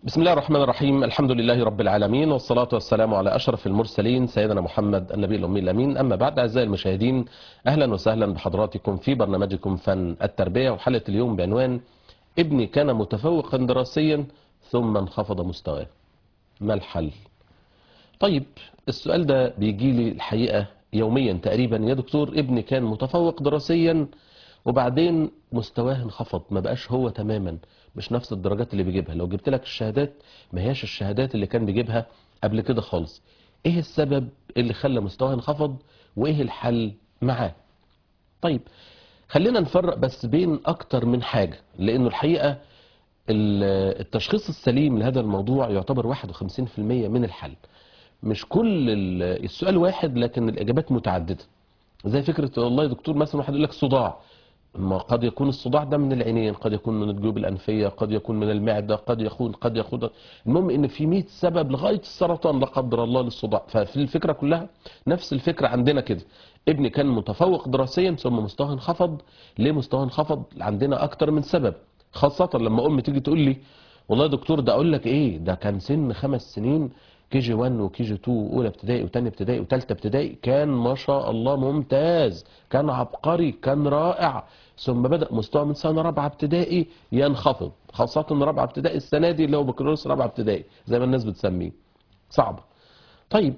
بسم الله الرحمن الرحيم الحمد لله رب العالمين والصلاة والسلام على أشرف المرسلين سيدنا محمد النبي الأمي الأمين أما بعد أعزائي المشاهدين أهلا وسهلا بحضراتكم في برنامجكم فن التربية وحلقة اليوم بعنوان ابني كان متفوقا دراسيا ثم انخفض مستواه ما الحل طيب السؤال ده بيجي لي الحقيقة يوميا تقريبا يا دكتور ابني كان متفوق دراسيا وبعدين مستواه انخفض ما بقاش هو تماما مش نفس الدرجات اللي بيجيبها لو جبت لك الشهادات ما هياش الشهادات اللي كان بيجيبها قبل كده خالص ايه السبب اللي خلى مستواه انخفض وايه الحل معاه طيب خلينا نفرق بس بين اكتر من حاجة لانه الحقيقة ال- التشخيص السليم لهذا الموضوع يعتبر 51% من الحل مش كل ال- السؤال واحد لكن الاجابات متعددة زي فكرة والله يا دكتور مثلا واحد يقول لك صداع ما قد يكون الصداع ده من العينين قد يكون من الجيوب الأنفية قد يكون من المعدة قد يكون قد يكون المهم ان في 100 سبب لغاية السرطان لا قدر الله للصداع ففي الفكرة كلها نفس الفكرة عندنا كده ابني كان متفوق دراسيا ثم مستواه انخفض ليه مستواه انخفض عندنا اكتر من سبب خاصة لما ام تيجي تقول لي والله يا دكتور ده اقول لك ايه ده كان سن خمس سنين كي جي 1 وكي جي 2 واولى ابتدائي وثانيه ابتدائي وثالثه ابتدائي كان ما شاء الله ممتاز كان عبقري كان رائع ثم بدا مستوى من سنه رابعه ابتدائي ينخفض خاصه ان رابعه ابتدائي السنه دي اللي هو بكالوريوس رابعه ابتدائي زي ما الناس بتسميه صعبه طيب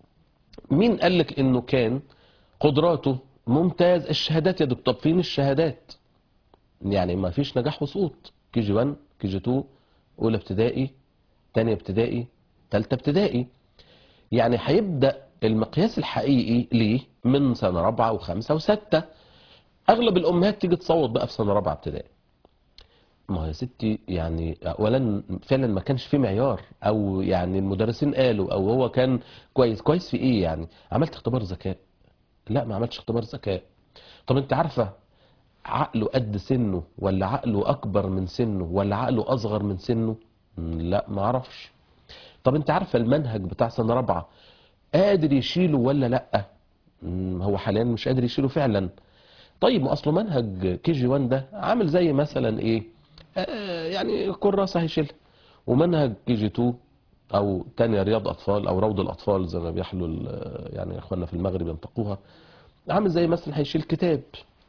مين قال لك انه كان قدراته ممتاز الشهادات يا دكتور طب فين الشهادات يعني ما فيش نجاح وسقوط كي جي 1 كي جي 2 اولى ابتدائي تانية ابتدائي تالتة ابتدائي يعني هيبدأ المقياس الحقيقي ليه من سنة رابعة وخمسة وستة أغلب الأمهات تيجي تصوت بقى في سنة رابعة ابتدائي ما هو يا ستي يعني أولا فعلا ما كانش في معيار أو يعني المدرسين قالوا أو هو كان كويس كويس في إيه يعني عملت اختبار ذكاء لا ما عملتش اختبار ذكاء طب أنت عارفة عقله قد سنه ولا عقله أكبر من سنه ولا عقله أصغر من سنه لا ما اعرفش طب انت عارفه المنهج بتاع سنه رابعه قادر يشيله ولا لا مم، هو حاليا مش قادر يشيله فعلا طيب ما اصله منهج كي جي 1 ده عامل زي مثلا ايه آه يعني كراسه هيشيلها ومنهج كي جي 2 او تانية رياض اطفال او روض الاطفال زي ما بيحلوا ال- يعني اخواننا في المغرب ينطقوها عامل زي مثلا هيشيل كتاب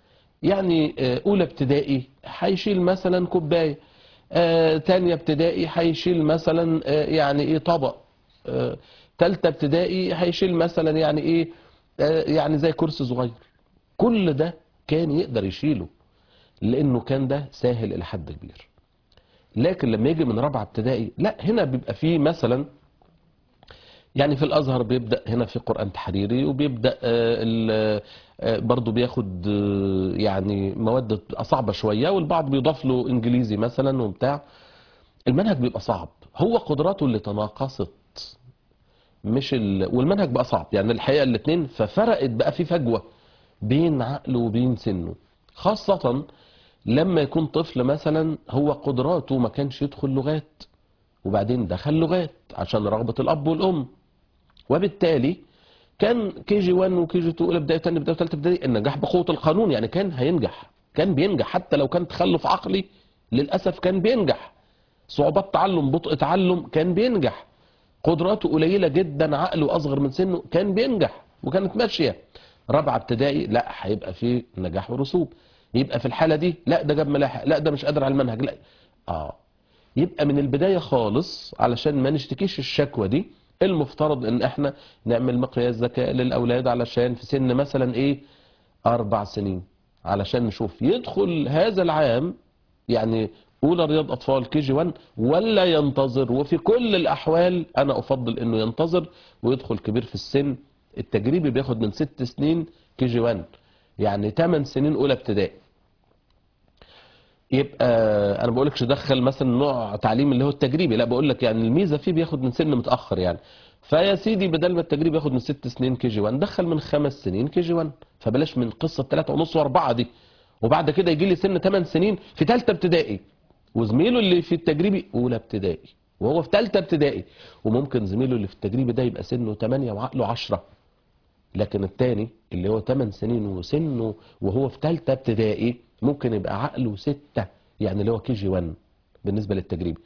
يعني آه، اولى ابتدائي هيشيل مثلا كوبايه آه، تانية ابتدائي هيشيل مثلا آه، يعني ايه طبق آه، تالتة ابتدائي هيشيل مثلا يعني ايه آه، يعني زي كرسي صغير كل ده كان يقدر يشيله لانه كان ده سهل الى حد كبير لكن لما يجي من رابعه ابتدائي لا هنا بيبقى فيه مثلا يعني في الازهر بيبدا هنا في قران تحريري وبيبدا آه، ال- آه، برضه بياخد آه، يعني مواد بتبقى صعبه شويه والبعض بيضاف له انجليزي مثلا وبتاع المنهج بيبقى صعب هو قدراته اللي تناقصت مش ال... والمنهج بقى صعب يعني الحقيقه الاثنين ففرقت بقى في فجوه بين عقله وبين سنه خاصه لما يكون طفل مثلا هو قدراته ما كانش يدخل لغات وبعدين دخل لغات عشان رغبه الاب والام وبالتالي كان كي جي 1 وكي جي 2 اولى ابتدائي وثانيه ابتدائي وثالثه ابتدائي النجاح بقوه القانون يعني كان هينجح كان بينجح حتى لو كان تخلف عقلي للاسف كان بينجح صعوبات تعلم بطء تعلم كان بينجح قدراته قليله جدا عقله اصغر من سنه كان بينجح وكانت ماشيه رابعه ابتدائي لا هيبقى فيه نجاح ورسوب يبقى في الحاله دي لا ده جاب ملاحق لا ده مش قادر على المنهج لا اه يبقى من البداية خالص علشان ما نشتكيش الشكوى دي المفترض ان احنا نعمل مقياس ذكاء للاولاد علشان في سن مثلا ايه اربع سنين علشان نشوف يدخل هذا العام يعني اولى رياض اطفال كي جي 1 ولا ينتظر وفي كل الاحوال انا افضل انه ينتظر ويدخل كبير في السن التجريبي بياخد من ست سنين كي جي 1 يعني 8 سنين اولى ابتدائي يبقى انا بقول لكش دخل مثلا نوع تعليم اللي هو التجريبي لا بقول لك يعني الميزه فيه بياخد من سن متاخر يعني فيا سيدي بدل ما التجريبي ياخد من ست سنين كي جي 1 دخل من خمس سنين كي جي 1 فبلاش من قصه ثلاثة ونص واربعه دي وبعد كده يجي لي سن 8 سنين في ثالثه ابتدائي وزميله اللي في التجريبي اولى ابتدائي وهو في ثالثه ابتدائي وممكن زميله اللي في التجريبي ده يبقى سنه 8 وعقله 10 لكن التاني اللي هو 8 سنين وسنه وهو في ثالثه ابتدائي ممكن يبقى عقله 6 يعني اللي هو كي جي 1 بالنسبه للتجريبي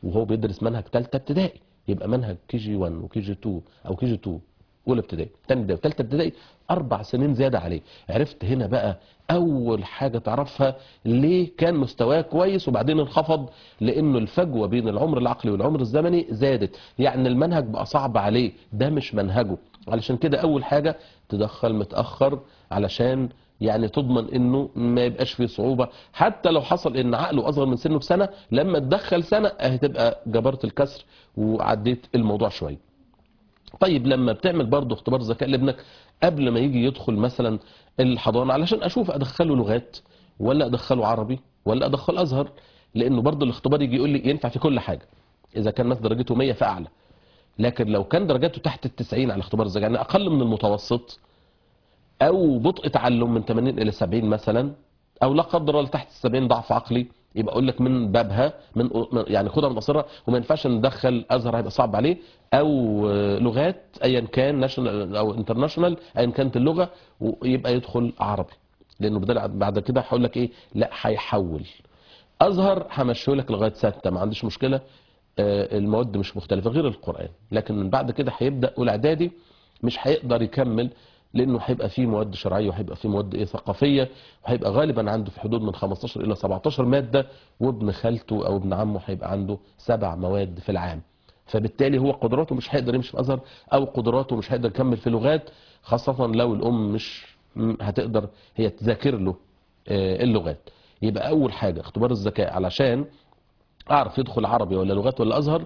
وهو بيدرس منهج ثالثه ابتدائي يبقى منهج كي جي 1 وكي جي 2 او كي جي 2 اولى ابتدائي ثاني ابتدائي ثالثه ابتدائي اربع سنين زياده عليه عرفت هنا بقى اول حاجه تعرفها ليه كان مستواه كويس وبعدين انخفض لانه الفجوه بين العمر العقلي والعمر الزمني زادت يعني المنهج بقى صعب عليه ده مش منهجه علشان كده اول حاجه تدخل متاخر علشان يعني تضمن انه ما يبقاش فيه صعوبه حتى لو حصل ان عقله اصغر من سنه بسنه لما تدخل سنه هتبقى جبرت الكسر وعديت الموضوع شويه طيب لما بتعمل برضه اختبار ذكاء لابنك قبل ما يجي يدخل مثلا الحضانه علشان اشوف ادخله لغات ولا ادخله عربي ولا ادخله ازهر لانه برضه الاختبار يجي يقول لي ينفع في كل حاجه اذا كان مثلا درجته 100 فاعلى لكن لو كان درجاته تحت ال 90 على اختبار الذكاء يعني اقل من المتوسط او بطء تعلم من 80 الى 70 مثلا او لا قدر الله تحت ال 70 ضعف عقلي يبقى اقول لك من بابها من يعني خدها من قصرها وما ينفعش ندخل ازهر هيبقى صعب عليه او لغات ايا كان ناشونال او انترناشونال ايا كانت اللغه ويبقى يدخل عربي لانه بدل بعد كده هقول لك ايه لا هيحول ازهر همشيه لك لغايه سته ما عنديش مشكله آه، المواد مش مختلفه غير القران لكن من بعد كده هيبدا اولى اعدادي مش هيقدر يكمل لانه هيبقى فيه مواد شرعيه وهيبقى فيه مواد ايه ثقافيه وهيبقى غالبا عنده في حدود من 15 الى 17 ماده وابن خالته او ابن عمه هيبقى عنده سبع مواد في العام فبالتالي هو قدراته مش هيقدر يمشي في ازهر او قدراته مش هيقدر يكمل في لغات خاصه لو الام مش م- هتقدر هي تذاكر له آه، اللغات يبقى اول حاجه اختبار الذكاء علشان اعرف يدخل عربي ولا لغات ولا ازهر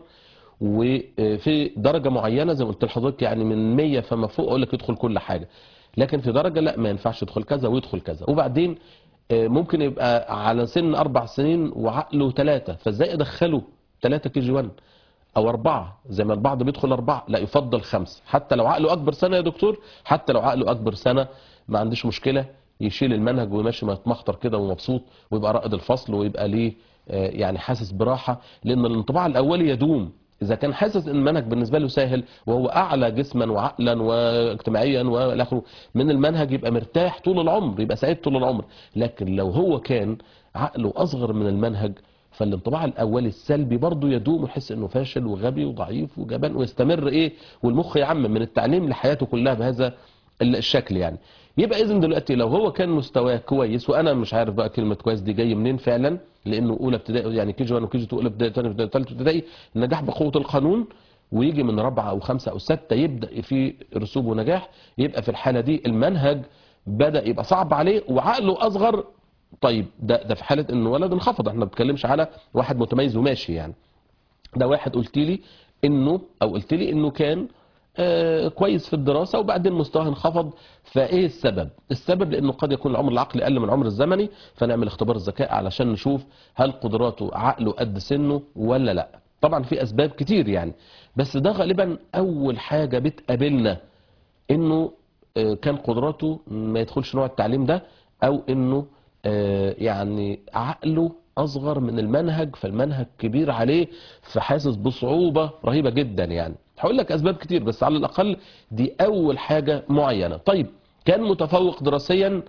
وفي درجة معينة زي ما قلت لحضرتك يعني من 100 فما فوق اقول لك يدخل كل حاجة لكن في درجة لا ما ينفعش يدخل كذا ويدخل كذا وبعدين آه، ممكن يبقى على سن اربع سنين وعقله ثلاثة فازاي ادخله ثلاثة كي جي 1 او اربعة زي ما البعض بيدخل اربعة لا يفضل خمسة حتى لو عقله اكبر سنة يا دكتور حتى لو عقله اكبر سنة ما عنديش مشكلة يشيل المنهج ويمشي متمخطر كده ومبسوط ويبقى رائد الفصل ويبقى ليه آه، يعني حاسس براحة لان الانطباع الاولي يدوم اذا كان حاسس ان المنهج بالنسبه له سهل وهو اعلى جسما وعقلا واجتماعيا والى اخره من المنهج يبقى مرتاح طول العمر يبقى سعيد طول العمر لكن لو هو كان عقله اصغر من المنهج فالانطباع الاولي السلبي برضه يدوم ويحس انه فاشل وغبي وضعيف وجبان ويستمر ايه والمخ يعمم من التعليم لحياته كلها بهذا الشكل يعني يبقى اذا دلوقتي لو هو كان مستواه كويس وانا مش عارف بقى كلمه كويس دي جاي منين فعلا لانه اولى ابتدائي يعني كي جي 1 وكي جي 2 اولى ابتدائي ثاني ابتدائي ثالث ابتدائي النجاح بقوه القانون ويجي من رابعه او خمسه او سته يبدا في رسوب ونجاح يبقى في الحاله دي المنهج بدا يبقى صعب عليه وعقله اصغر طيب ده ده في حاله ان ولد انخفض احنا ما بنتكلمش على واحد متميز وماشي يعني ده واحد قلت لي انه او قلت لي انه كان آه، كويس في الدراسة وبعدين مستواه انخفض فايه السبب السبب لانه قد يكون العمر العقلي اقل من العمر الزمني فنعمل اختبار الذكاء علشان نشوف هل قدراته عقله قد سنه ولا لا طبعا في اسباب كتير يعني بس ده غالبا اول حاجة بتقابلنا انه آه، كان قدراته ما يدخلش نوع التعليم ده او انه آه، يعني عقله اصغر من المنهج فالمنهج كبير عليه فحاسس بصعوبة رهيبة جدا يعني هقول لك اسباب كتير بس على الاقل دي اول حاجة معينة طيب كان متفوق دراسيا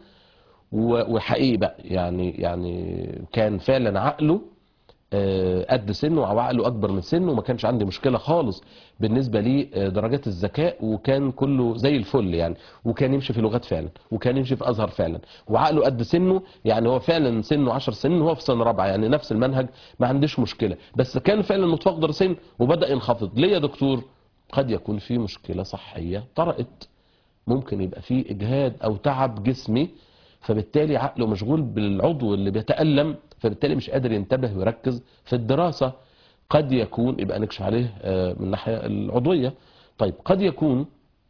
و- وحقيقي بقى يعني يعني كان فعلا عقله آه، قد سنه او عقله اكبر من سنه وما كانش عندي مشكله خالص بالنسبه لي آه، درجات الذكاء وكان كله زي الفل يعني وكان يمشي في لغات فعلا وكان يمشي في ازهر فعلا وعقله قد سنه يعني هو فعلا سنه 10 سنين وهو في سنه رابعه يعني نفس المنهج ما عنديش مشكله بس كان فعلا متفوق دراسيا وبدا ينخفض ليه يا دكتور قد يكون في مشكله صحيه طرأت ممكن يبقى فيه اجهاد او تعب جسمي فبالتالي عقله مشغول بالعضو اللي بيتألم فبالتالي مش قادر ينتبه ويركز في الدراسة قد يكون يبقى نكشف عليه آه، من الناحية العضوية طيب قد يكون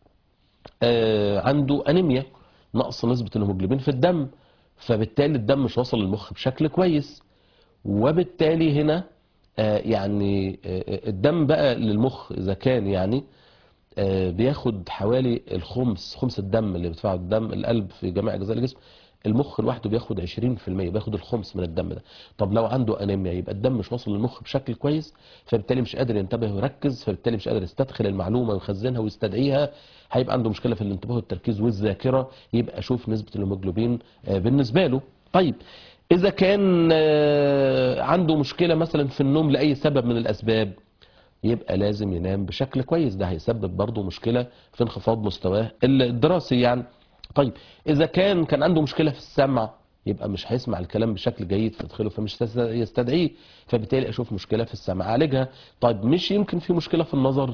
آه، عنده أنيميا نقص نسبة الهيموجلوبين في الدم فبالتالي الدم مش واصل للمخ بشكل كويس وبالتالي هنا آه، يعني آه، الدم بقى للمخ إذا كان يعني آه، بياخد حوالي الخمس خمس الدم اللي بيدفعه الدم القلب في جميع اجزاء الجسم المخ لوحده بياخد 20% بياخد الخمس من الدم ده طب لو عنده انيميا يبقى الدم مش واصل للمخ بشكل كويس فبالتالي مش قادر ينتبه ويركز فبالتالي مش قادر يستدخل المعلومه ويخزنها ويستدعيها هيبقى عنده مشكله في الانتباه والتركيز والذاكره يبقى شوف نسبه الهيموجلوبين آه، بالنسبه له طيب اذا كان آه، عنده مشكلة مثلا في النوم لأي سبب من الاسباب يبقى لازم ينام بشكل كويس ده هيسبب برضه مشكلة في انخفاض مستواه الدراسي يعني طيب اذا كان كان عنده مشكلة في السمع يبقى مش هيسمع الكلام بشكل جيد فتدخله فمش تس- يستدعيه فبالتالي اشوف مشكلة في السمع اعالجها طيب مش يمكن في مشكلة في النظر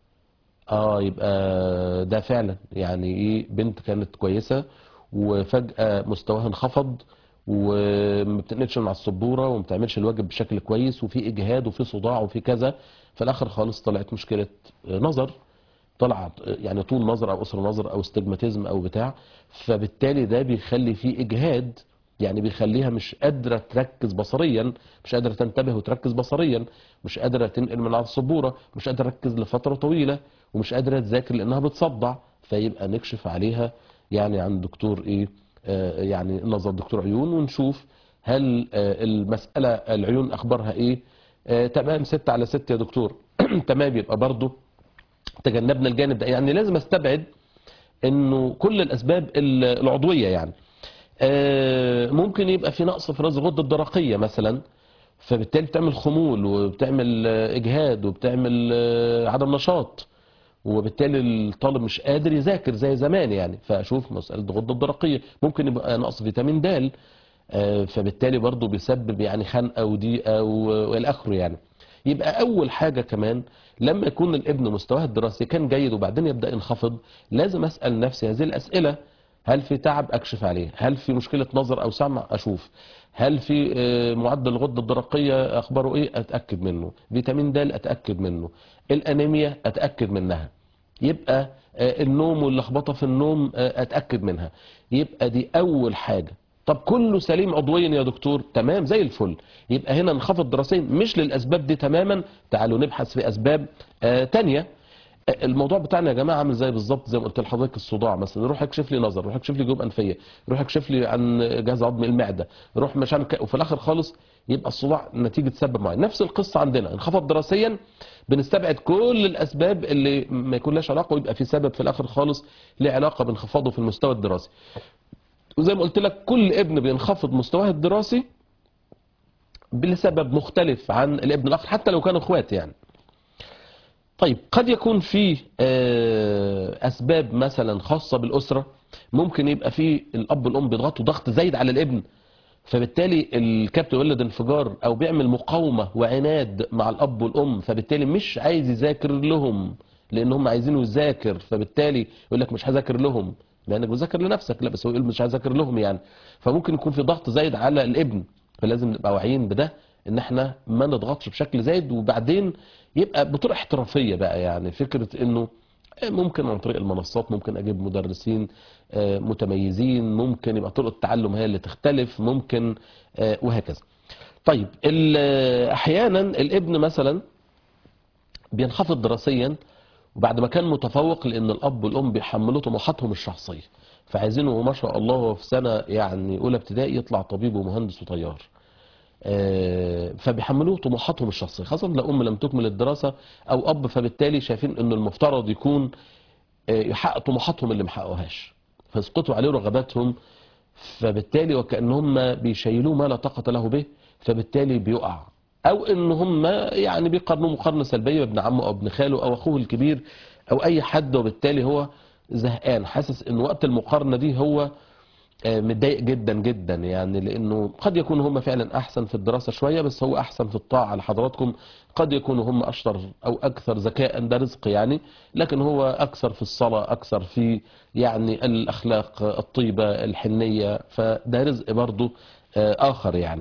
اه يبقى ده فعلا يعني ايه بنت كانت كويسة وفجأة مستواها انخفض وما بتنقلش من على السبورة وما بتعملش الواجب بشكل كويس وفي اجهاد وفي صداع وفي كذا في الاخر خالص طلعت مشكلة نظر طلع يعني طول نظر او قصر نظر او استجماتيزم او بتاع فبالتالي ده بيخلي فيه اجهاد يعني بيخليها مش قادرة تركز بصريا مش قادرة تنتبه وتركز بصريا مش قادرة تنقل من على السبورة مش قادرة تركز لفترة طويلة ومش قادرة تذاكر لانها بتصدع فيبقى نكشف عليها يعني عند دكتور ايه آه يعني نظر دكتور عيون ونشوف هل آه المسألة العيون اخبارها ايه آه تمام ستة على ستة يا دكتور تمام يبقى برضو تجنبنا الجانب ده يعني لازم استبعد انه كل الاسباب العضويه يعني آه، ممكن يبقى في نقص في رز الغده الدرقيه مثلا فبالتالي بتعمل خمول وبتعمل آه، اجهاد وبتعمل آه، عدم نشاط وبالتالي الطالب مش قادر يذاكر زي زمان يعني فاشوف مساله الغده الدرقيه ممكن يبقى نقص فيتامين د آه، فبالتالي برضه بيسبب يعني خنقه وضيقه و- والى اخره يعني يبقى اول حاجه كمان لما يكون الابن مستواه الدراسي كان جيد وبعدين يبدا ينخفض لازم اسال نفسي هذه الاسئله هل في تعب اكشف عليه هل في مشكله نظر او سمع اشوف هل في آه، معدل الغده الدرقيه اخباره ايه اتاكد منه فيتامين د اتاكد منه الانيميا اتاكد منها يبقى آه، النوم واللخبطه في النوم آه، اتاكد منها يبقى دي اول حاجه طب كله سليم عضويا يا دكتور تمام زي الفل يبقى هنا انخفض دراسيا مش للاسباب دي تماما تعالوا نبحث في اسباب آه تانية آه، الموضوع بتاعنا يا جماعه عامل زي بالظبط زي ما قلت لحضرتك الصداع مثلا روح اكشف لي نظر روح اكشف لي جيوب انفيه روح اكشف لي عن جهاز عظمي المعده روح مش عارف ك- وفي الاخر خالص يبقى الصداع نتيجه سبب معين نفس القصه عندنا انخفض دراسيا بنستبعد كل الاسباب اللي ما يكون لهاش علاقه ويبقى في سبب في الاخر خالص له علاقه بانخفاضه في المستوى الدراسي وزي ما قلت لك كل ابن بينخفض مستواه الدراسي لسبب مختلف عن الابن الاخر حتى لو كانوا اخوات يعني طيب قد يكون في آه، اسباب مثلا خاصه بالاسره ممكن يبقى في الاب والام بيضغطوا ضغط زايد على الابن فبالتالي الكبت يولد انفجار او بيعمل مقاومه وعناد مع الاب والام فبالتالي مش عايز يذاكر لهم لان هم عايزينه يذاكر فبالتالي يقول لك مش هذاكر لهم لانك بتذاكر لنفسك لا بس هو يقول مش هذاكر لهم يعني فممكن يكون في ضغط زايد على الابن فلازم نبقى واعيين بده ان احنا ما نضغطش بشكل زايد وبعدين يبقى بطرق احترافيه بقى يعني فكره انه ممكن عن طريق المنصات ممكن اجيب مدرسين آه، متميزين ممكن يبقى طرق التعلم هي اللي تختلف ممكن آه، وهكذا طيب ال- احيانا الابن مثلا بينخفض دراسيا وبعد ما كان متفوق لان الاب والام بيحملوا طموحاتهم الشخصيه فعايزينه ما شاء الله هو في سنه يعني اولى ابتدائي يطلع طبيب ومهندس وطيار آه، فبيحملوه طموحاتهم الشخصيه خاصه لو ام لم تكمل الدراسه او اب فبالتالي شايفين ان المفترض يكون آه، يحقق طموحاتهم اللي محققوهاش فيسقطوا عليه رغباتهم فبالتالي وكانهم بيشيلوه ما لا طاقه له به فبالتالي بيقع او ان هم يعني بيقارنوه مقارنه سلبيه بابن عمه او ابن خاله او اخوه الكبير او اي حد وبالتالي هو زهقان حاسس ان وقت المقارنه دي هو آه، متضايق جدا جدا يعني لانه قد يكونوا هم فعلا احسن في الدراسه شويه بس هو احسن في الطاعه لحضراتكم قد يكونوا هم اشطر او اكثر ذكاء ده رزق يعني لكن هو اكثر في الصلاه اكثر في يعني الاخلاق الطيبه الحنيه فده رزق برضه آه، اخر يعني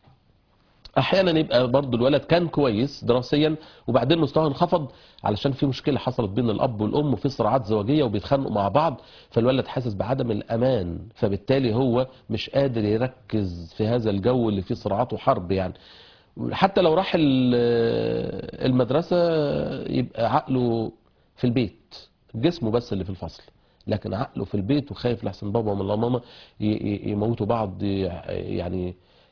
احيانا يبقى برضو الولد كان كويس دراسيا وبعدين مستواه انخفض علشان في مشكله حصلت بين الاب والام وفي صراعات زواجيه وبيتخانقوا مع بعض فالولد حاسس بعدم الامان فبالتالي هو مش قادر يركز في هذا الجو اللي فيه صراعات وحرب يعني حتى لو راح ال- المدرسه يبقى عقله في البيت جسمه بس اللي في الفصل لكن عقله في البيت وخايف لحسن بابا ولا ماما ي- ي- يموتوا بعض ي- يعني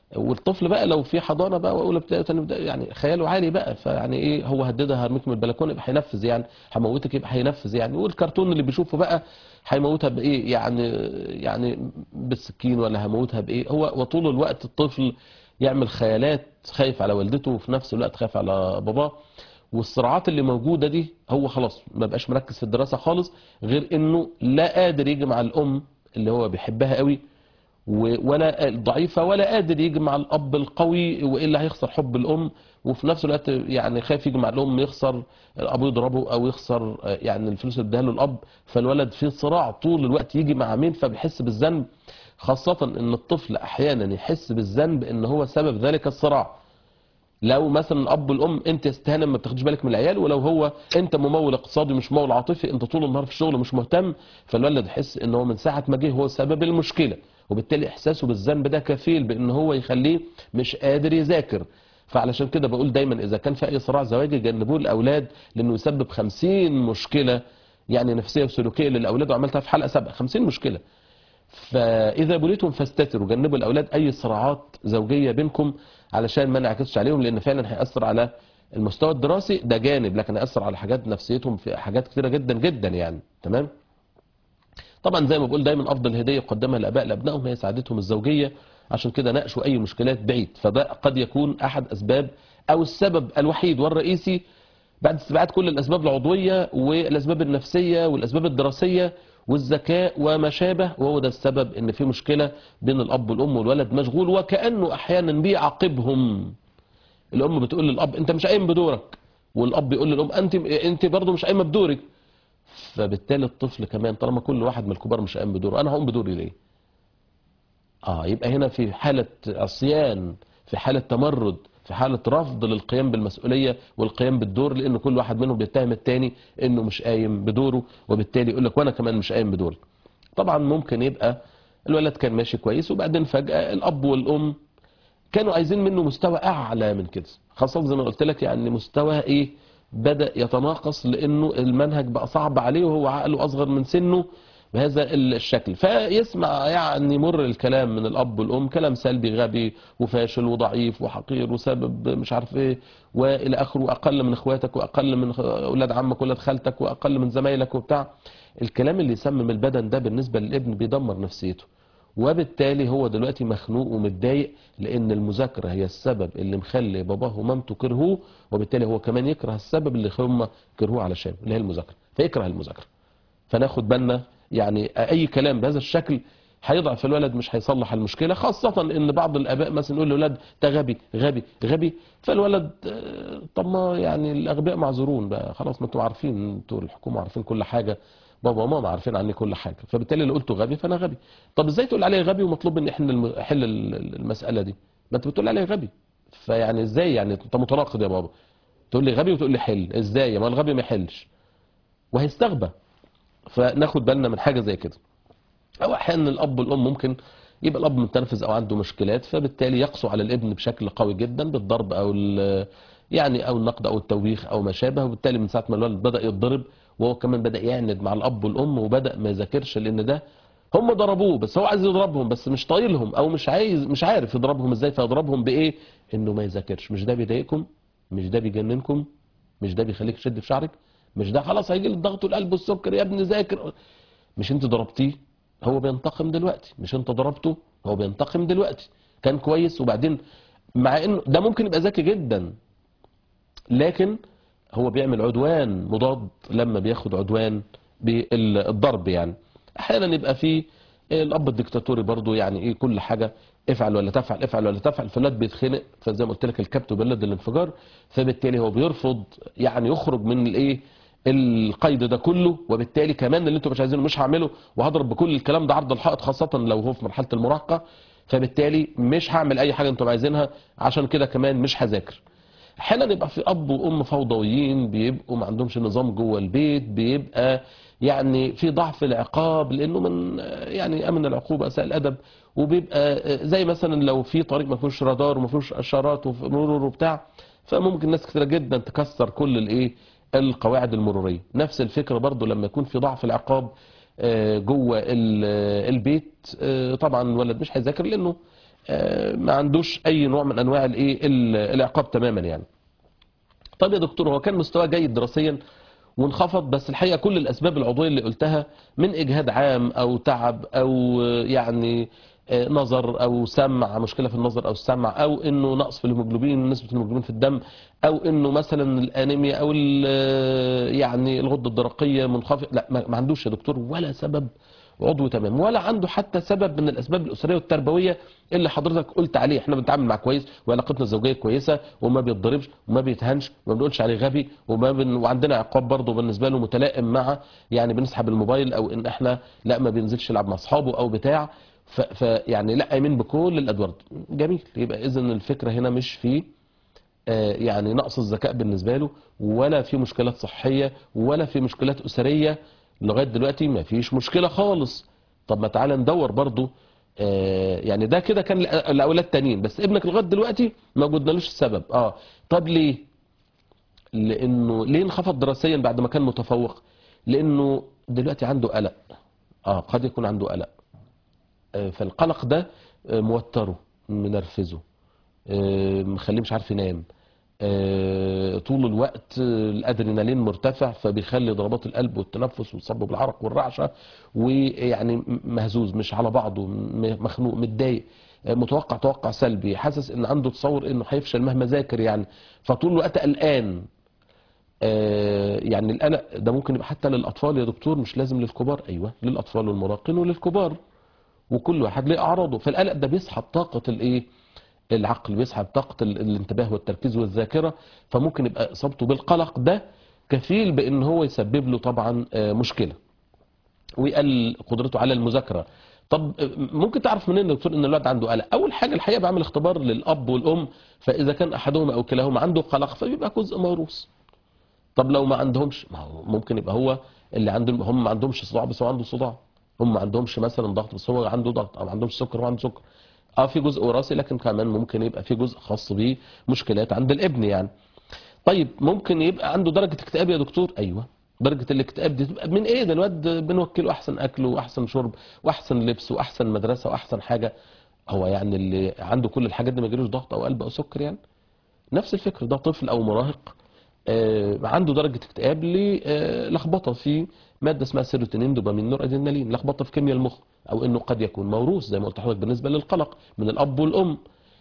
والطفل بقى لو في حضانه بقى واولى ابتدائي وثانيه ابتدائي يعني خياله عالي بقى فيعني ايه هو هددها هرميك من البلكونه يبقى هينفذ يعني هموتك يبقى هينفذ يعني والكرتون اللي بيشوفه بقى هيموتها بايه يعني يعني بالسكين ولا هموتها بايه هو وطول الوقت الطفل يعمل خيالات خايف على والدته وفي نفس الوقت خايف على باباه والصراعات اللي موجودة دي هو خلاص ما بقاش مركز في الدراسة خالص غير انه لا قادر يجي مع الام اللي هو بيحبها قوي و- ولا ضعيفة ولا قادر يجي مع الاب القوي والا هيخسر حب الام وفي نفس الوقت يعني خايف يجي مع الام يخسر ابوه يضربه او يخسر آه، يعني الفلوس اللي اداها له الاب فالولد في صراع طول الوقت يجي مع مين فبيحس بالذنب خاصة ان الطفل احيانا يحس بالذنب ان هو سبب ذلك الصراع لو مثلا الاب والام انت استهانه ما بتاخدش بالك من العيال ولو هو انت ممول اقتصادي مش ممول عاطفي انت طول النهار في الشغل مش مهتم فالولد يحس ان هو من ساعه ما جه هو سبب المشكله وبالتالي احساسه بالذنب ده كفيل بان هو يخليه مش قادر يذاكر فعلشان كده بقول دايما اذا كان في اي صراع زواجي جنبوه الاولاد لانه يسبب 50 مشكله يعني نفسيه وسلوكيه للاولاد وعملتها في حلقه سابقه 50 مشكله فاذا بليتم فاستتروا جنبوا الاولاد اي صراعات زوجيه بينكم علشان ما نعكسش عليهم لان فعلا هياثر على المستوى الدراسي ده جانب لكن هياثر على حاجات نفسيتهم في حاجات كتيره جدا جدا يعني تمام طبعا زي ما بقول دايما افضل هديه يقدمها الاباء لابنائهم هي سعادتهم الزوجيه عشان كده ناقشوا اي مشكلات بعيد فده قد يكون احد اسباب او السبب الوحيد والرئيسي بعد استبعاد كل الاسباب العضويه والاسباب النفسيه والاسباب الدراسيه والذكاء وما شابه وهو ده السبب ان في مشكله بين الاب والام والولد مشغول وكانه احيانا بيعاقبهم الام بتقول للاب انت مش قايم بدورك والاب بيقول للام انت انت برضه مش قايمه بدورك فبالتالي الطفل كمان طالما كل واحد من الكبار مش قايم بدوره انا هقوم بدوري ليه اه يبقى هنا في حالة عصيان في حالة تمرد في حالة رفض للقيام بالمسؤولية والقيام بالدور لأن كل واحد منهم بيتهم التاني إنه مش قايم بدوره وبالتالي يقول لك وأنا كمان مش قايم بدوري. طبعا ممكن يبقى الولد كان ماشي كويس وبعدين فجأة الأب والأم كانوا عايزين منه مستوى أعلى من كده خاصة زي ما قلت لك يعني مستوى إيه بدأ يتناقص لأنه المنهج بقى صعب عليه وهو عقله أصغر من سنه بهذا الشكل فيسمع يعني مر الكلام من الاب والام كلام سلبي غبي وفاشل وضعيف وحقير وسبب مش عارف ايه والى اخره واقل من اخواتك واقل من اولاد عمك واولاد خالتك واقل من زمايلك وبتاع الكلام اللي يسمم البدن ده بالنسبه للابن بيدمر نفسيته وبالتالي هو دلوقتي مخنوق ومتضايق لان المذاكره هي السبب اللي مخلي باباه ومامته كرهوه وبالتالي هو كمان يكره السبب اللي هم كرهوه علشان اللي هي المذاكره فيكره المذاكره فناخد بالنا يعني اي كلام بهذا الشكل هيضعف الولد مش هيصلح المشكله خاصه ان بعض الاباء مثلا يقول للولد ده غبي غبي غبي فالولد آه، طب ما يعني الاغبياء معذورون بقى خلاص ما انتوا عارفين انتوا الحكومه عارفين كل حاجه بابا وماما عارفين عني كل حاجه فبالتالي اللي قلته غبي فانا غبي طب ازاي تقول عليه غبي ومطلوب مني احنا الم- احل ال- المساله دي ما انت بتقول عليه غبي فيعني ازاي يعني انت متناقض يا بابا تقول لي غبي وتقول لي حل ازاي ما الغبي ما يحلش وهيستغبى فناخد بالنا من حاجه زي كده او احيانا الاب والام ممكن يبقى الاب متنرفز او عنده مشكلات فبالتالي يقسو على الابن بشكل قوي جدا بالضرب او ال- يعني او النقد او التوبيخ او ما شابه وبالتالي من ساعه ما الولد بدا يتضرب وهو كمان بدا يعند مع الاب والام وبدا ما يذاكرش لان ده هم ضربوه بس هو عايز يضربهم بس مش طايلهم او مش عايز مش عارف يضربهم ازاي فيضربهم بايه انه ما يذاكرش مش ده بيضايقكم مش ده بيجننكم مش ده بيخليك تشد في شعرك مش ده خلاص هيجي لك الضغط والقلب والسكر يا ابني ذاكر مش انت ضربتيه هو بينتقم دلوقتي مش انت ضربته هو بينتقم دلوقتي كان كويس وبعدين مع انه ده ممكن يبقى ذكي جدا لكن هو بيعمل عدوان مضاد لما بياخد عدوان بالضرب يعني احيانا يبقى في الاب الدكتاتوري برضو يعني ايه كل حاجه افعل ولا تفعل افعل ولا تفعل فالولاد بيتخنق فزي ما قلت لك الكبت بيولد الانفجار فبالتالي هو بيرفض يعني يخرج من الايه القيد ده كله وبالتالي كمان اللي انتم مش عايزينه مش هعمله وهضرب بكل الكلام ده عرض الحائط خاصه لو هو في مرحله المراهقه فبالتالي مش هعمل اي حاجه انتم عايزينها عشان كده كمان مش هذاكر احيانا يبقى في اب وام فوضويين بيبقوا ما عندهمش نظام جوه البيت بيبقى يعني في ضعف العقاب لانه من يعني امن العقوبه اساء الادب وبيبقى زي مثلا لو في طريق ما فيهوش رادار وما فيهوش اشارات ومرور وبتاع فممكن ناس كتيره جدا تكسر كل الايه القواعد المروريه نفس الفكره برضو لما يكون في ضعف العقاب آه، جوه ال- البيت آه، طبعا الولد مش هيذاكر لانه آه، ما عندوش اي نوع من انواع الايه ال- العقاب تماما يعني طب يا دكتور هو كان مستواه جيد دراسيا وانخفض بس الحقيقه كل الاسباب العضويه اللي قلتها من اجهاد عام او تعب او آه، يعني آه، نظر او سمع مشكله في النظر او السمع او انه نقص في الهيموجلوبين نسبه الهيموجلوبين في الدم او انه مثلا الانيميا او ال- آه، يعني الغده الدرقيه منخفض لا ما ما عندوش يا دكتور ولا سبب عضوي تمام ولا عنده حتى سبب من الاسباب الاسريه والتربويه اللي حضرتك قلت عليه احنا بنتعامل معاه كويس وعلاقتنا الزوجيه كويسه وما بيتضربش وما بيتهنش وما بنقولش عليه غبي وما بن... وعندنا عقاب برضه بالنسبه له متلائم مع يعني بنسحب الموبايل او ان احنا لا ما بينزلش يلعب مع اصحابه او بتاع ف... ف يعني لا امين بكل الادوار جميل يبقى اذا الفكره هنا مش في آه، يعني نقص الذكاء بالنسبه له ولا في مشكلات صحيه ولا في مشكلات اسريه لغايه دلوقتي ما فيش مشكله خالص طب ما تعالى ندور برضو آه، يعني ده كده كان الأ- الاولاد التانيين بس ابنك لغايه دلوقتي ما وجدنالوش السبب اه طب ليه لانه ليه انخفض دراسيا بعد ما كان متفوق لانه دلوقتي عنده قلق اه قد يكون عنده قلق آه، فالقلق ده آه، موتره منرفزه آه، مخليه مش عارف ينام آه، طول الوقت آه، الادرينالين مرتفع فبيخلي ضربات القلب والتنفس وتصبب العرق والرعشه ويعني م- مهزوز مش على بعضه م- مخنوق متضايق آه، متوقع توقع سلبي حاسس ان عنده تصور انه هيفشل مهما ذاكر يعني فطول الوقت قلقان آه، يعني القلق ده ممكن يبقى حتى للاطفال يا دكتور مش لازم للكبار ايوه للاطفال والمراهقين وللكبار وكل واحد ليه اعراضه فالقلق ده بيسحب طاقه الايه العقل بيسحب طاقه ال- الانتباه والتركيز والذاكره فممكن يبقى اصابته بالقلق ده كفيل بان هو يسبب له طبعا آه، مشكله ويقلل قدرته على المذاكره طب آه، ممكن تعرف منين يا دكتور ان الولد عنده قلق اول حاجه الحقيقه بعمل اختبار للاب والام فاذا كان احدهما او كلاهما عنده قلق فبيبقى جزء موروث طب لو ما عندهمش ما هو ممكن يبقى هو اللي عندهم هم ما عندهمش صداع بس هو عنده صداع هم ما عندهمش مثلا ضغط بس هو عنده ضغط او ما عندهمش سكر هو عنده سكر اه في جزء وراثي لكن كمان ممكن يبقى في جزء خاص بمشكلات عند الابن يعني طيب ممكن يبقى عنده درجة اكتئاب يا دكتور ايوه درجة الاكتئاب دي تبقى من ايه ده الواد بنوكله احسن اكل واحسن شرب واحسن لبس واحسن مدرسة واحسن حاجة هو يعني اللي عنده كل الحاجات دي ما يجيلوش ضغط او قلب او سكر يعني نفس الفكر ده طفل او مراهق آه، عنده درجة اكتئاب للخبطة في مادة اسمها سيروتونين دوبامين نور ادرينالين لخبطة في كيمياء المخ او انه قد يكون موروث زي ما قلت لحضرتك بالنسبة للقلق من الاب والام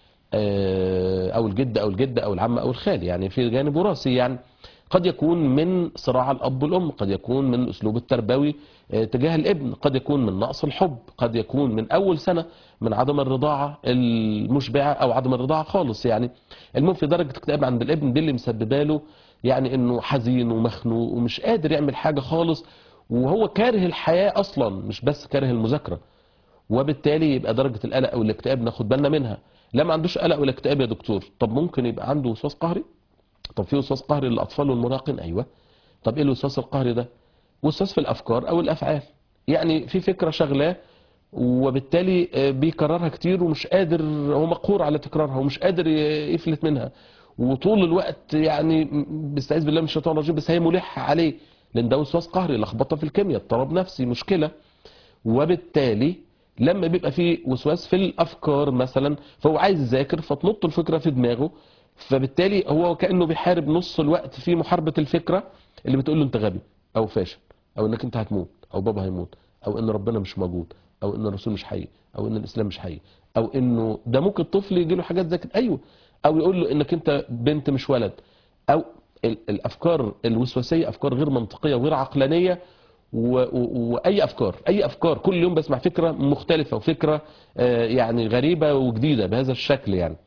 آه، او الجد او الجدة او العم او الخال يعني في جانب وراثي يعني قد يكون من صراع الاب والام قد يكون من الاسلوب التربوي آه، تجاه الابن قد يكون من نقص الحب قد يكون من اول سنه من عدم الرضاعه المشبعه او عدم الرضاعه خالص يعني المهم في درجه اكتئاب عند الابن دي اللي مسببه له يعني انه حزين ومخنوق ومش قادر يعمل حاجه خالص وهو كاره الحياه اصلا مش بس كاره المذاكره وبالتالي يبقى درجه القلق او الاكتئاب ناخد بالنا منها لا ما عندوش قلق ولا اكتئاب يا دكتور طب ممكن يبقى عنده وسواس قهري طب في وسواس قهري للاطفال والمراهقين ايوه طب ايه الوسواس القهري ده وسواس في الافكار او الافعال يعني في فكره شغلاه وبالتالي آه، بيكررها كتير ومش قادر هو مقهور على تكرارها ومش قادر ي- يفلت منها وطول الوقت يعني م- بيستعيذ بالله من الشيطان الرجيم بس هي ملحه عليه لان ده وسواس قهري لخبطه في الكيمياء اضطراب نفسي مشكله وبالتالي لما بيبقى في وسواس في الافكار مثلا فهو عايز يذاكر فتنط الفكره في دماغه فبالتالي هو كانه بيحارب نص الوقت في محاربه الفكره اللي بتقول له انت غبي او فاشل او انك انت هتموت او بابا هيموت او ان ربنا مش موجود او ان الرسول مش حي او ان الاسلام مش حي او انه ده ممكن الطفل يجي له حاجات زي كده ايوه او يقول له انك انت بنت مش ولد او ال- الافكار الوسواسيه افكار غير منطقيه وغير عقلانيه و- و- واي افكار اي افكار كل يوم بسمع فكره مختلفه وفكره آه، يعني غريبه وجديده بهذا الشكل يعني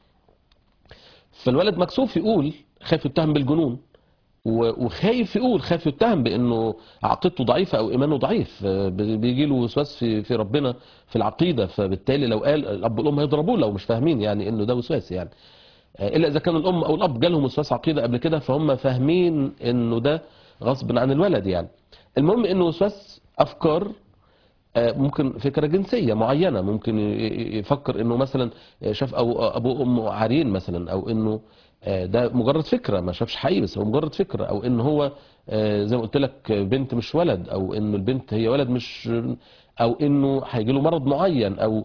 فالولد مكسوف يقول خايف يتهم بالجنون و- وخايف يقول خايف يتهم بانه عقيدته ضعيفه او ايمانه ضعيف آه، بي- بيجي له وسواس في في ربنا في العقيده فبالتالي لو قال الاب والام هيضربوه لو مش فاهمين يعني انه ده وسواس يعني آه، الا اذا كان الام او الاب جالهم وسواس عقيده قبل كده فهم فاهمين انه ده غصب عن الولد يعني المهم انه وسواس افكار آه، ممكن فكرة جنسية معينة ممكن ي- ي- يفكر انه مثلا شاف أو ابوه وامه عارين مثلا او انه آه، ده مجرد فكرة ما شافش حقيقي بس هو مجرد فكرة او ان هو آه، زي ما قلت لك بنت مش ولد او انه البنت هي ولد مش او انه هيجي له مرض معين او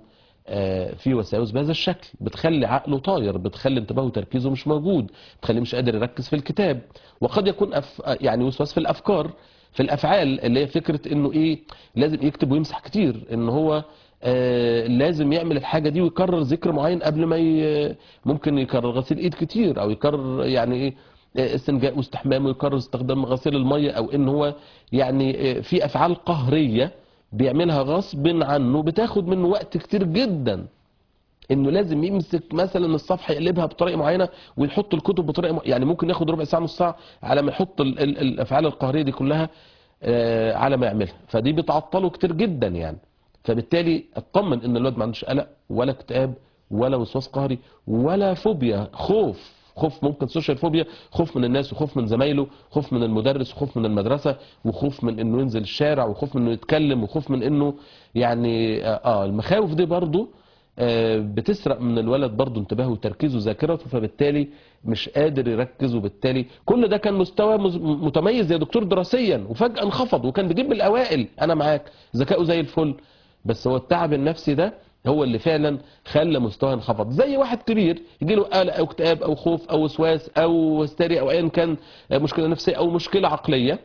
آه، في وساوس بهذا الشكل بتخلي عقله طاير بتخلي انتباهه وتركيزه مش موجود بتخليه مش قادر يركز في الكتاب وقد يكون أف... يعني وسواس في الافكار في الافعال اللي هي فكره انه ايه لازم يكتب ويمسح كتير ان هو آه لازم يعمل الحاجه دي ويكرر ذكر معين قبل ما ي... ممكن يكرر غسيل ايد كتير او يكرر يعني ايه آه، استنجاء واستحمام ويكرر استخدام غسيل الميه او ان هو يعني آه، في افعال قهريه بيعملها غصب عنه بتاخد منه وقت كتير جدا انه لازم يمسك مثلا الصفحه يقلبها بطريقه معينه ويحط الكتب بطريقه م... يعني ممكن ياخد ربع ساعه نص ساعه على ما يحط ال... ال... الافعال القهريه دي كلها آه، على ما يعملها فدي بتعطله كتير جدا يعني فبالتالي اطمن ان الواد ما عندوش قلق ولا اكتئاب ولا وسواس قهري ولا فوبيا خوف خوف ممكن سوشيال فوبيا خوف من الناس وخوف من زمايله خوف من المدرس وخوف من المدرسه وخوف من انه ينزل الشارع وخوف من انه يتكلم وخوف من انه يعني اه آه، المخاوف دي برضو آه، بتسرق من الولد برضه انتباهه وتركيزه وذاكرته فبالتالي مش قادر يركز وبالتالي كل ده كان مستوى مز- متميز يا دكتور دراسيا وفجأة انخفض وكان بيجيب من الأوائل أنا معاك ذكائه زي الفل بس هو التعب النفسي ده هو اللي فعلا خلى مستواه انخفض زي واحد كبير يجي له قلق او اكتئاب او خوف او وسواس او هستيريا او ايا كان آه، مشكله نفسيه او مشكله عقليه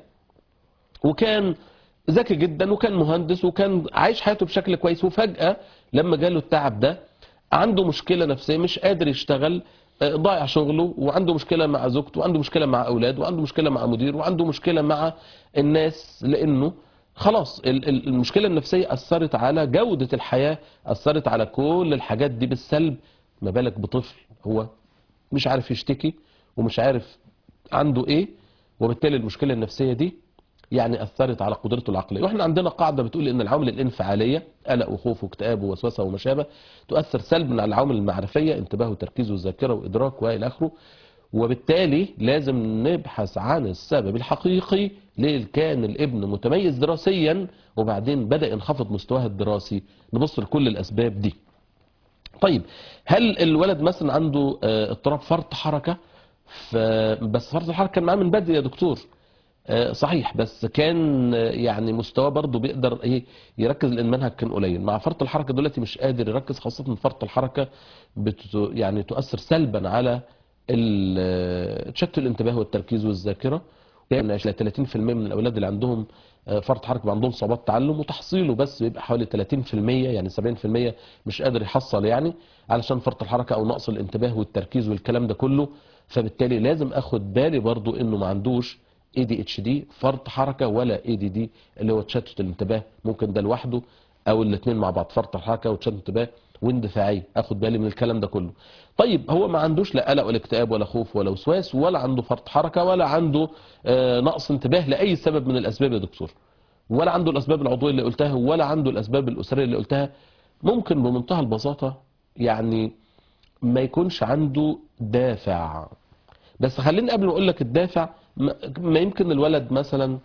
وكان ذكي جدا وكان مهندس وكان عايش حياته بشكل كويس وفجأة لما جاله التعب ده عنده مشكلة نفسية مش قادر يشتغل آه، ضايع شغله وعنده مشكلة مع زوجته وعنده مشكلة مع أولاده وعنده مشكلة مع مدير وعنده مشكلة مع الناس لأنه خلاص ال- ال- المشكلة النفسية أثرت على جودة الحياة أثرت على كل الحاجات دي بالسلب ما بالك بطفل هو مش عارف يشتكي ومش عارف عنده ايه وبالتالي المشكلة النفسية دي يعني أثرت على قدرته العقلية وإحنا عندنا قاعدة بتقول إن العوامل الانفعالية قلق وخوف واكتئاب ووسوسة وما شابه تؤثر سلبا على العوامل المعرفية انتباه وتركيز وذاكرة وإدراك وإلى آخره وبالتالي لازم نبحث عن السبب الحقيقي ليه كان الابن متميز دراسيا وبعدين بدأ ينخفض مستواه الدراسي نبص لكل الأسباب دي طيب هل الولد مثلا عنده آه، اضطراب فرط حركة ف... بس فرط الحركة كان معاه من بدري يا دكتور آه، صحيح بس كان آه، يعني مستواه برضه بيقدر ايه يركز لان المنهج كان قليل مع فرط الحركه دلوقتي مش قادر يركز خاصه ان فرط الحركه بت يعني تؤثر سلبا على ال- آه، تشتت الانتباه والتركيز والذاكره يعني 30% من الاولاد اللي عندهم آه، فرط حركه بيبقى عندهم صعوبات تعلم وتحصيله بس بيبقى حوالي 30% يعني 70% مش قادر يحصل يعني علشان فرط الحركه او نقص الانتباه والتركيز والكلام ده كله فبالتالي لازم اخد بالي برضو انه ما عندوش اي دي اتش دي فرط حركه ولا اي دي دي اللي هو تشتت الانتباه ممكن ده لوحده او الاثنين مع بعض فرط الحركه وتشتت الانتباه واندفاعيه اخد بالي من الكلام ده كله طيب هو ما عندوش لا قلق ولا اكتئاب ولا خوف ولا وسواس ولا عنده فرط حركه ولا عنده آه، نقص انتباه لاي سبب من الاسباب يا دكتور ولا عنده الاسباب العضويه اللي قلتها ولا عنده الاسباب الاسريه اللي قلتها ممكن بمنتهى البساطه يعني ما يكونش عنده دافع بس خليني قبل ما اقول لك الدافع ما ما يمكن الولد مثلا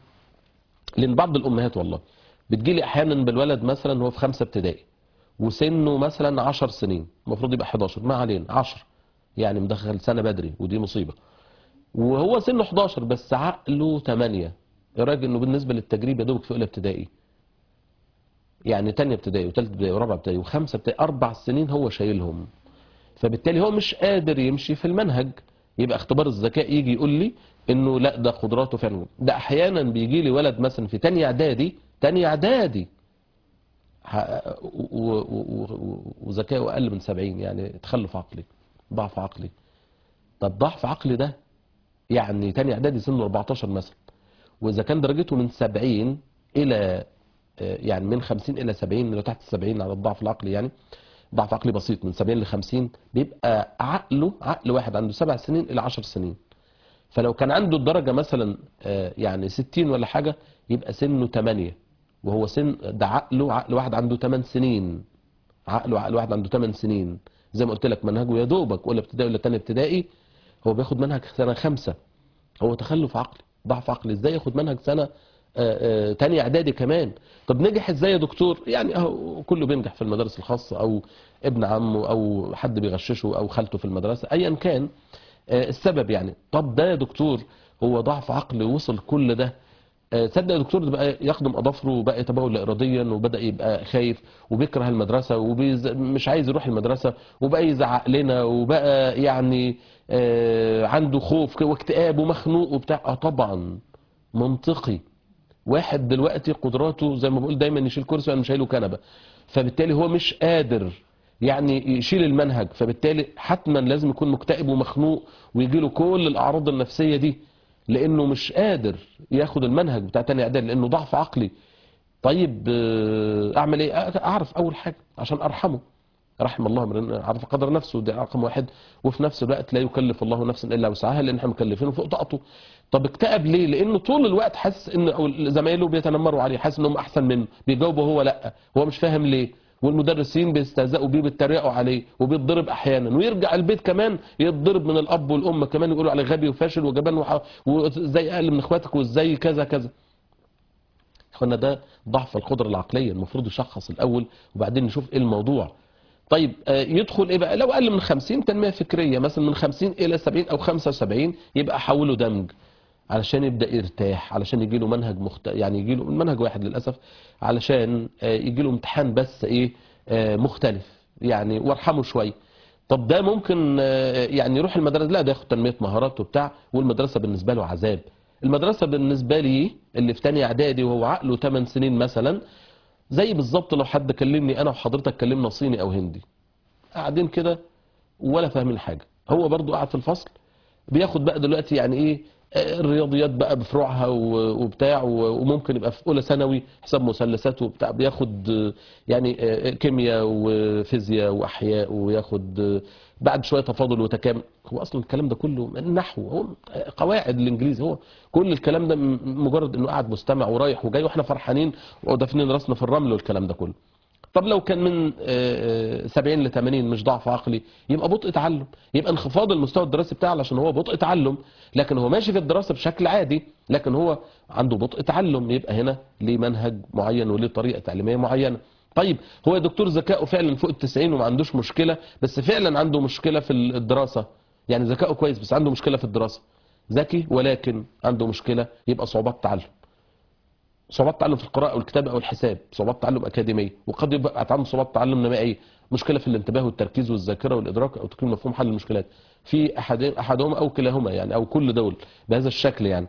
لان بعض الامهات والله بتجيلي احيانا بالولد مثلا هو في خمسه ابتدائي وسنه مثلا 10 سنين المفروض يبقى 11 ما علينا 10 يعني مدخل سنه بدري ودي مصيبه وهو سنه 11 بس عقله 8 يا راجل انه بالنسبه للتجريب يا دوبك في اولى ابتدائي يعني تانية ابتدائي وثالثه ابتدائي ورابعه ابتدائي وخمسه ابتدائي اربع سنين هو شايلهم فبالتالي هو مش قادر يمشي في المنهج يبقى اختبار الذكاء يجي يقول لي انه لا ده قدراته فعلا ده احيانا بيجي لي ولد مثلا في تانية اعدادي تانية اعدادي ه- و- و- و- وذكائه اقل من 70 يعني تخلف عقلي ضعف عقلي طب ضعف عقلي ده يعني تاني اعدادي سنه 14 مثلا واذا كان درجته من 70 الى آه، يعني من 50 الى 70 لو تحت 70 على الضعف العقلي يعني ضعف عقلي بسيط من 70 ل 50 بيبقى عقله عقل واحد عنده سبع سنين الى 10 سنين فلو كان عنده الدرجة مثلا آه، يعني 60 ولا حاجة يبقى سنه 8 وهو سن ده عقله عقل واحد عنده 8 سنين عقله عقل واحد عنده 8 سنين زي ما قلت لك منهجه يا دوبك ولا ابتدائي ولا تاني ابتدائي هو بياخد منهج سنة خمسة هو تخلف عقلي ضعف عقلي ازاي ياخد منهج سنة آه، آه، تاني اعدادي كمان طب نجح ازاي يا دكتور يعني اهو كله بينجح في المدارس الخاصة او ابن عمه او حد بيغششه او خالته في المدرسة ايا كان آه، السبب يعني طب ده يا دكتور هو ضعف عقل وصل كل ده آه، تصدق يا دكتور ده بقى يخدم اظافره وبقى يتبول لا اراديا وبدا يبقى خايف وبيكره المدرسه ومش عايز يروح المدرسه وبقى يزعق لنا وبقى يعني آه، عنده خوف كده واكتئاب ومخنوق وبتاع اه طبعا منطقي واحد دلوقتي قدراته زي ما بقول دايما يشيل كرسي وانا مش شايله كنبه فبالتالي هو مش قادر يعني يشيل المنهج فبالتالي حتما لازم يكون مكتئب ومخنوق ويجي له كل الاعراض النفسيه دي لانه مش قادر ياخد المنهج بتاع تاني اعدادي لانه ضعف عقلي طيب آه، اعمل ايه اعرف اول حاجه عشان ارحمه رحم الله من عرف قدر نفسه ده رقم واحد وفي نفس الوقت لا يكلف الله نفسا الا وسعها لان احنا مكلفينه فوق طاقته طب اكتئب ليه لانه طول الوقت حاسس ان أو زمايله بيتنمروا عليه حاسس انهم احسن منه بيجاوبوا هو لا هو مش فاهم ليه والمدرسين بيستهزئوا بيه بيتريقوا عليه وبيتضرب احيانا ويرجع البيت كمان يتضرب من الاب والام كمان يقولوا عليه غبي وفاشل وجبان وح- وازاي اقل من اخواتك وازاي كذا كذا اخوانا ده ضعف القدره العقليه المفروض يشخص الاول وبعدين نشوف ايه الموضوع طيب آه، يدخل ايه بقى لو اقل من 50 تنميه فكريه مثلا من 50 الى 70 او 75 يبقى حوله دمج علشان يبدا يرتاح علشان يجي له منهج مخت... يعني يجي له منهج واحد للاسف علشان آه، يجي له امتحان بس ايه آه، مختلف يعني وارحمه شويه طب ده ممكن آه، يعني يروح المدرسه لا ده ياخد تنميه مهارات وبتاع والمدرسه بالنسبه له عذاب المدرسه بالنسبه لي اللي في تاني اعدادي وهو عقله 8 سنين مثلا زي بالظبط لو حد كلمني انا وحضرتك كلمنا صيني او هندي قاعدين كده ولا فاهمين حاجه هو برضو قاعد في الفصل بياخد بقى دلوقتي يعني ايه آه، الرياضيات بقى بفروعها و- وبتاع و- وممكن يبقى في اولى ثانوي حساب مثلثات وبتاع بياخد آه، يعني آه، كيمياء وفيزياء واحياء وياخد آه، بعد شويه تفاضل وتكامل هو اصلا الكلام ده كله نحو هو قواعد الانجليزي هو كل الكلام ده م- مجرد انه قاعد مستمع ورايح وجاي واحنا فرحانين ودافنين راسنا في الرمل والكلام ده كله طب لو كان من آه، آه، 70 ل 80 مش ضعف عقلي يبقى بطء تعلم يبقى انخفاض المستوى الدراسي بتاعه عشان هو بطء تعلم لكن هو ماشي في الدراسه بشكل عادي لكن هو عنده بطء تعلم يبقى هنا ليه منهج معين وليه طريقه تعليميه معينه طيب هو يا دكتور ذكائه فعلا فوق ال 90 وما عندوش مشكله بس فعلا عنده مشكله في الدراسه يعني ذكائه كويس بس عنده مشكله في الدراسه ذكي ولكن عنده مشكله يبقى صعوبات تعلم صعوبات تعلم في القراءة والكتابة أو الحساب صعوبات تعلم أكاديمية وقد يبقى عنده صعوبات تعلم نمائية مشكلة في الانتباه والتركيز والذاكرة والإدراك أو تكوين مفهوم حل المشكلات في أحد أحدهما أو كلاهما يعني أو كل دول بهذا الشكل يعني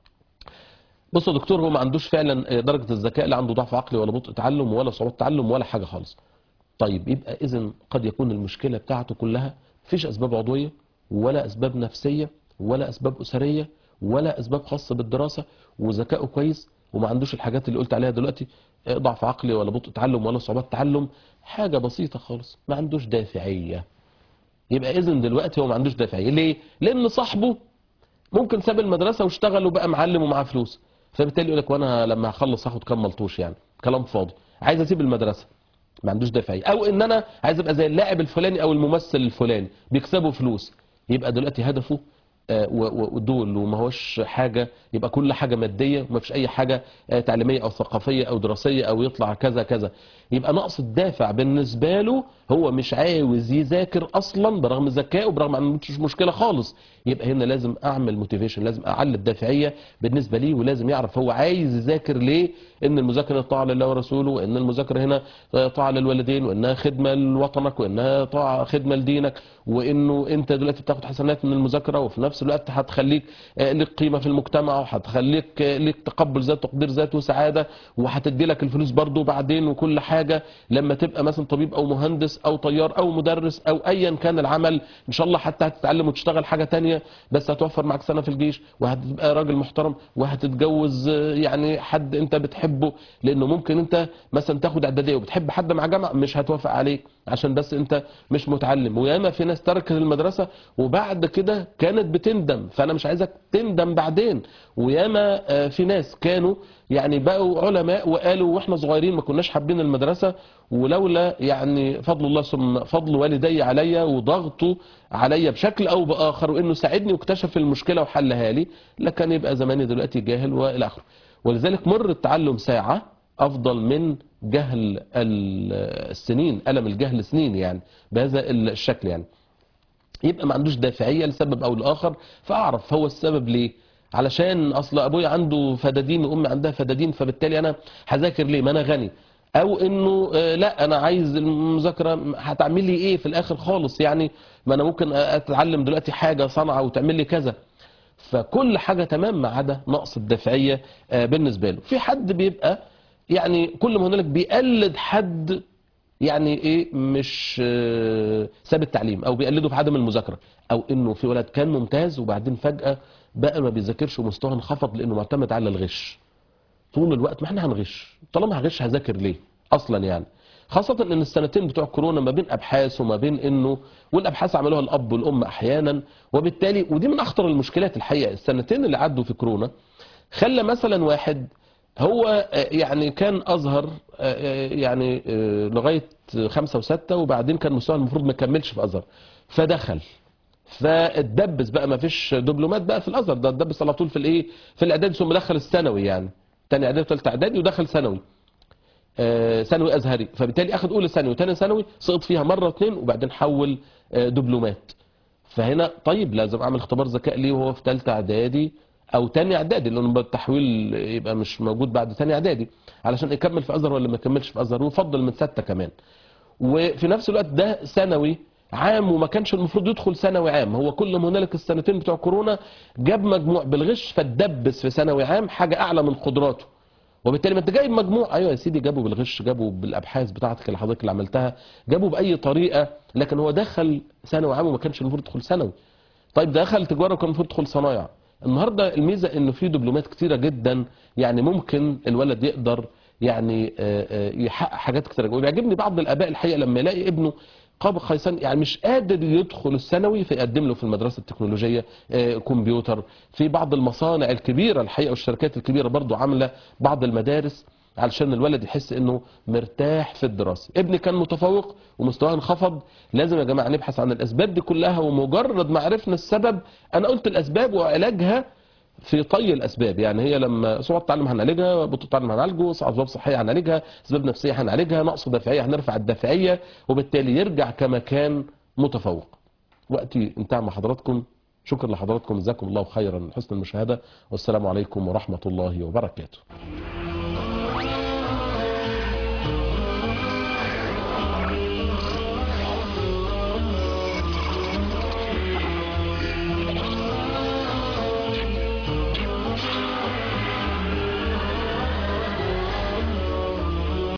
بص يا دكتور هو ما عندوش فعلا درجة الذكاء لا عنده ضعف عقلي ولا بطء تعلم ولا صعوبات تعلم ولا حاجة خالص طيب يبقى إذا قد يكون المشكلة بتاعته كلها مفيش أسباب عضوية ولا أسباب نفسية ولا أسباب أسرية ولا أسباب خاصة بالدراسة وذكائه كويس وما عندوش الحاجات اللي قلت عليها دلوقتي آه، ضعف عقلي ولا بطء تعلم ولا صعوبات تعلم حاجة بسيطة خالص ما عندوش دافعية يبقى إذن دلوقتي هو ما عندوش دافعية ليه؟ لأن صاحبه ممكن ساب المدرسة واشتغل وبقى معلم ومعاه فلوس فبالتالي يقول لك وانا لما هخلص هاخد كام ملطوش يعني كلام فاضي عايز اسيب المدرسة ما عندوش دافعية او ان انا عايز ابقى زي اللاعب الفلاني او الممثل الفلاني بيكسبوا فلوس يبقى دلوقتي هدفه آه، و- و- ودول وما هوش حاجة يبقى كل حاجة مادية وما فيش أي حاجة آه، تعليمية أو ثقافية أو دراسية أو يطلع كذا كذا يبقى نقص الدافع بالنسبة له هو مش عاوز يذاكر أصلا برغم ذكائه برغم ما عندوش مشكلة خالص يبقى هنا لازم أعمل موتيفيشن لازم أعلي الدافعية بالنسبة ليه ولازم يعرف هو عايز يذاكر ليه إن المذاكرة طاعة لله ورسوله وإن المذاكرة هنا آه، طاعة للوالدين وإنها خدمة لوطنك وإنها طاعة خدمة لدينك وإنه أنت دلوقتي بتاخد حسنات من المذاكرة وفي نفس الوقت هتخليك آه، لك قيمة في المجتمع وهتخليك آه، لك تقبل ذات تقدير ذات وسعادة وهتدي لك الفلوس برضو بعدين وكل حاجة لما تبقى مثلا طبيب أو مهندس أو طيار أو مدرس أو أيا كان العمل إن شاء الله حتى هتتعلم وتشتغل حاجة تانية بس هتوفر معك سنة في الجيش وهتبقى راجل محترم وهتتجوز آه، يعني حد أنت بتحبه لأنه ممكن أنت مثلا تاخد إعدادية وبتحب حد مع جامعة مش هتوافق عليك عشان بس أنت مش متعلم وياما في ناس تركت المدرسة وبعد كده كانت بتندم فأنا مش عايزك تندم بعدين وياما آه، في ناس كانوا يعني بقوا علماء وقالوا واحنا صغيرين ما كناش حابين المدرسة ولولا يعني فضل الله ثم فضل والدي عليا وضغطه عليا بشكل او باخر وانه ساعدني واكتشف المشكلة وحلها لي لكان يبقى زماني دلوقتي جاهل والى اخره ولذلك مر التعلم ساعة افضل من جهل ال- السنين الم الجهل سنين يعني بهذا الشكل يعني يبقى ما عندوش دافعية لسبب او لاخر فاعرف هو السبب ليه علشان اصل ابويا عنده فدادين وامي عندها فدادين فبالتالي انا هذاكر ليه ما انا غني او انه آه، لا انا عايز المذاكره هتعمل لي ايه في الاخر خالص يعني ما انا ممكن اتعلم دلوقتي حاجه صنعه وتعمل لي كذا فكل حاجه تمام ما عدا نقص الدافعيه آه، بالنسبه له في حد بيبقى يعني كل ما هنالك بيقلد حد يعني ايه مش آه، ساب التعليم او بيقلده في عدم المذاكره او انه في ولد كان ممتاز وبعدين فجاه بقى ما بيذاكرش ومستواه انخفض لانه معتمد على الغش طول الوقت ما احنا هنغش طالما هغش هذاكر ليه اصلا يعني خاصة ان السنتين بتوع كورونا ما بين ابحاث وما بين انه والابحاث عملوها الاب والام احيانا وبالتالي ودي من اخطر المشكلات الحقيقة السنتين اللي عدوا في كورونا خلى مثلا واحد هو آه، يعني كان ازهر آه، آه، يعني آه، لغاية خمسة وستة وبعدين كان مستواه المفروض ما يكملش في ازهر فدخل فاتدبس بقى ما فيش دبلومات بقى في الازهر ده اتدبس على طول في الايه في الاعدادي ثم دخل الثانوي يعني تاني اعدادي وثالثه اعدادي ودخل ثانوي آه، ثانوي ازهري فبالتالي اخذ اولى ثانوي وثاني ثانوي سقط فيها مره واثنين وبعدين حول آه، دبلومات فهنا طيب لازم اعمل اختبار ذكاء ليه وهو في ثالثه اعدادي او ثاني اعدادي لانه التحويل يبقى مش موجود بعد ثاني اعدادي علشان يكمل في ازهر ولا ما يكملش في ازهر ويفضل من سته كمان وفي نفس الوقت ده ثانوي عام وما كانش المفروض يدخل ثانوي عام هو كل ما هنالك السنتين بتوع كورونا جاب مجموع بالغش فاتدبس في ثانوي عام حاجه اعلى من قدراته وبالتالي ما انت جايب مجموع ايوه يا سيدي جابه بالغش جابه بالابحاث بتاعتك اللي حضرتك اللي عملتها جابه باي طريقه لكن هو دخل ثانوي عام وما كانش المفروض يدخل ثانوي طيب دخل تجاره وكان المفروض يدخل صنايع النهارده الميزه انه في دبلومات كتيره جدا يعني ممكن الولد يقدر يعني آه، آه، يحقق حاجات كتيره وبيعجبني بعض الاباء الحقيقه لما يلاقي ابنه قاب قيسان يعني مش قادر يدخل الثانوي فيقدم له في المدرسه التكنولوجيه آه، كمبيوتر في بعض المصانع الكبيره الحقيقه والشركات الكبيره برضو عامله بعض المدارس علشان الولد يحس انه مرتاح في الدراسه ابني كان متفوق ومستواه انخفض لازم يا جماعه نبحث عن الاسباب دي كلها ومجرد ما عرفنا السبب انا قلت الاسباب وعلاجها في طي الاسباب يعني هي لما صعوبة التعلم هنعالجها بطء التعلم هنعالجه اسباب صحيه هنعالجها اسباب نفسيه هنعالجها نقص دافعيه هنرفع الدافعيه وبالتالي يرجع كما كان متفوق وقتي انتهى مع حضراتكم شكرا لحضراتكم جزاكم الله خيرا حسن المشاهده والسلام عليكم ورحمه الله وبركاته